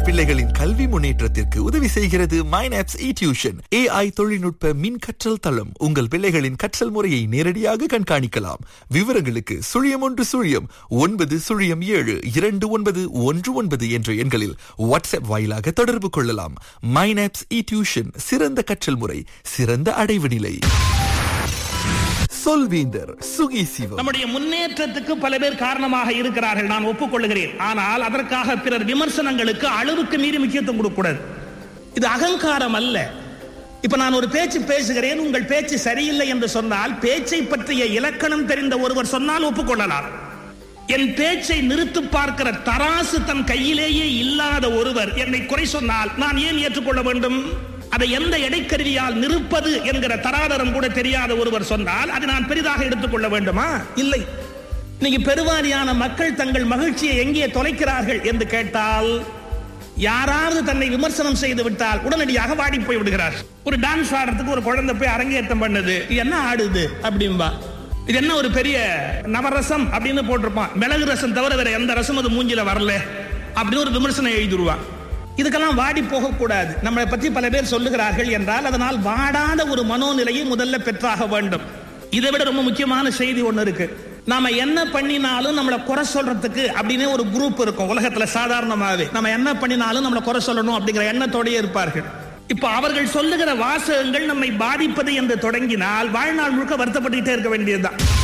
பிள்ளைகளின் கல்வி முன்னேற்றத்திற்கு உதவி செய்கிறது மைனாப்ஸ் இ டியூஷன் ஏஐ தொழில்நுட்ப மின் கற்றல் தளம் உங்கள் பிள்ளைகளின் கற்றல் முறையை நேரடியாக கண்காணிக்கலாம் விவரங்களுக்கு சுழியம் ஒன்று சுழியம் ஒன்பது சுழியம் ஏழு இரண்டு ஒன்பது ஒன்று ஒன்பது என்ற எண்களில் வாட்ஸ்அப் வாயிலாக தொடர்பு கொள்ளலாம் மைனாப்ஸ் இ டியூஷன் சிறந்த கற்றல் முறை சிறந்த அடைவு நிலை சொல்வீந்தர் சுகி சிவம் நம்முடைய முன்னேற்றத்துக்கு பல பேர் காரணமாக இருக்கிறார்கள் நான் ஒப்புக்கொள்கிறேன் ஆனால் அதற்காக பிறர் விமர்சனங்களுக்கு அளவுக்கு மீறி முக்கியத்துவம் கொடுக்கக்கூடாது இது அகங்காரம் அல்ல இப்ப நான் ஒரு பேச்சு பேசுகிறேன் உங்கள் பேச்சு சரியில்லை என்று சொன்னால் பேச்சை பற்றிய இலக்கணம் தெரிந்த ஒருவர் சொன்னால் ஒப்புக்கொள்ளலாம் என் பேச்சை நிறுத்து பார்க்கிற தராசு தன் கையிலேயே இல்லாத ஒருவர் என்னை குறை சொன்னால் நான் ஏன் ஏற்றுக்கொள்ள வேண்டும் அதை எந்த எடைக்கருவியால் நிறுப்பது என்கிற தராதரம் கூட தெரியாத ஒருவர் சொன்னால் அதை நான் பெரிதாக எடுத்துக்கொள்ள வேண்டுமா இல்லை இன்னைக்கு பெருவாரியான மக்கள் தங்கள் மகிழ்ச்சியை எங்கே தொலைக்கிறார்கள் என்று கேட்டால் யாராவது தன்னை விமர்சனம் செய்து விட்டால் உடனடியாக வாடி போய் விடுகிறார் ஒரு டான்ஸ் ஆடுறதுக்கு ஒரு குழந்தை போய் அரங்கேற்றம் பண்ணுது இது என்ன ஆடுது அப்படின்பா இது என்ன ஒரு பெரிய நவரசம் அப்படின்னு போட்டிருப்பான் மிளகு ரசம் தவிர வேற எந்த ரசம் அது மூஞ்சில வரல அப்படின்னு ஒரு விமர்சனம் எழுதிடுவான் இதுக்கெல்லாம் வாடி போகக்கூடாது நம்மளை பற்றி பல பேர் சொல்லுகிறார்கள் என்றால் அதனால் வாடாத ஒரு மனோநிலையை முதல்ல பெற்றாக வேண்டும் இதை விட ரொம்ப முக்கியமான செய்தி ஒண்ணு இருக்கு நாம என்ன பண்ணினாலும் நம்மளை குறை சொல்றதுக்கு அப்படின்னு ஒரு குரூப் இருக்கும் உலகத்துல சாதாரணமாவே நம்ம என்ன பண்ணினாலும் நம்மளை குறை சொல்லணும் அப்படிங்கிற எண்ணத்தோடயே இருப்பார்கள் இப்ப அவர்கள் சொல்லுகிற வாசகங்கள் நம்மை பாதிப்பது என்று தொடங்கினால் வாழ்நாள் முழுக்க வருத்தப்பட்டுக்கிட்டே இருக்க வேண்டியதுதான்